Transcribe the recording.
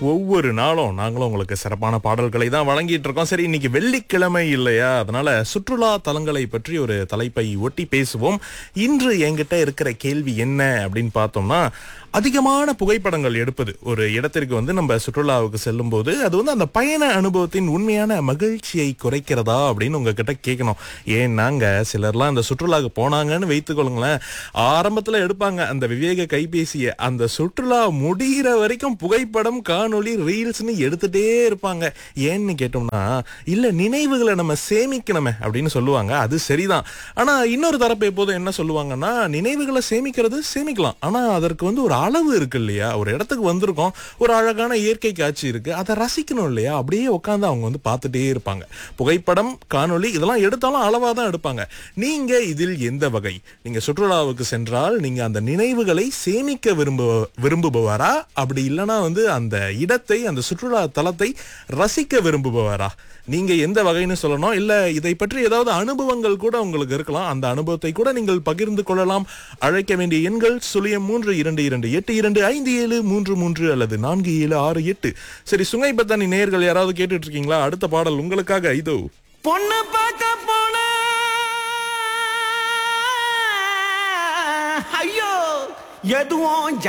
ஒவ்வொரு நாளும் நாங்களும் உங்களுக்கு சிறப்பான பாடல்களை தான் வழங்கிட்டு இருக்கோம் சரி இன்னைக்கு வெள்ளிக்கிழமை இல்லையா அதனால சுற்றுலா தலங்களை பற்றி ஒரு தலைப்பை ஒட்டி பேசுவோம் இன்று என்கிட்ட இருக்கிற கேள்வி என்ன அப்படின்னு பார்த்தோம்னா அதிகமான புகைப்படங்கள் எடுப்பது ஒரு இடத்திற்கு வந்து நம்ம சுற்றுலாவுக்கு செல்லும் போது அது வந்து அந்த பயண அனுபவத்தின் உண்மையான மகிழ்ச்சியை குறைக்கிறதா அப்படின்னு உங்ககிட்ட கேட்கணும் ஏன்னாங்க சிலர்லாம் அந்த சுற்றுலாவுக்கு போனாங்கன்னு வைத்துக்கொள்ளுங்களேன் ஆரம்பத்துல எடுப்பாங்க அந்த விவேக கைபேசியை அந்த சுற்றுலா முடிகிற வரைக்கும் புகைப்படம் காணொளி ரீல்ஸ்னு எடுத்துட்டே இருப்பாங்க ஏன்னு கேட்டோம்னா இல்ல நினைவுகளை நம்ம சேமிக்கணுமே அப்படின்னு சொல்லுவாங்க அது சரிதான் ஆனா இன்னொரு தரப்பு எப்போதும் என்ன சொல்லுவாங்கன்னா நினைவுகளை சேமிக்கிறது சேமிக்கலாம் ஆனா அதற்கு வந்து ஒரு அளவு இருக்கு இல்லையா ஒரு இடத்துக்கு வந்திருக்கோம் ஒரு அழகான இயற்கை காட்சி இருக்கு அதை ரசிக்கணும் இல்லையா அப்படியே உட்காந்து அவங்க வந்து பார்த்துட்டே இருப்பாங்க புகைப்படம் காணொளி இதெல்லாம் எடுத்தாலும் அளவா தான் எடுப்பாங்க நீங்க இதில் எந்த வகை நீங்க சுற்றுலாவுக்கு சென்றால் நீங்க அந்த நினைவுகளை சேமிக்க விரும்ப விரும்புபவரா அப்படி இல்லைன்னா வந்து அந்த இடத்தை அந்த சுற்றுலா தலத்தை ரசிக்க விரும்புபவரா நீங்க எந்த வகைன்னு சொல்லணும் இல்ல இதை பற்றி ஏதாவது அனுபவங்கள் கூட உங்களுக்கு இருக்கலாம் அந்த அனுபவத்தை கூட நீங்கள் பகிர்ந்து கொள்ளலாம் அழைக்க வேண்டிய எண்கள் சுழியம் மூன்று இரண்டு இரண்டு எட்டு இரண்டு ஐந்து ஏழு மூன்று மூன்று அல்லது நான்கு ஏழு ஆறு எட்டு சரி சுங்கை பத்தானி நேயர்கள் யாராவது கேட்டுட்டு இருக்கீங்களா அடுத்த பாடல் உங்களுக்காக இதோ பொண்ணு பார்க்க போன ஐயோ எதுவும்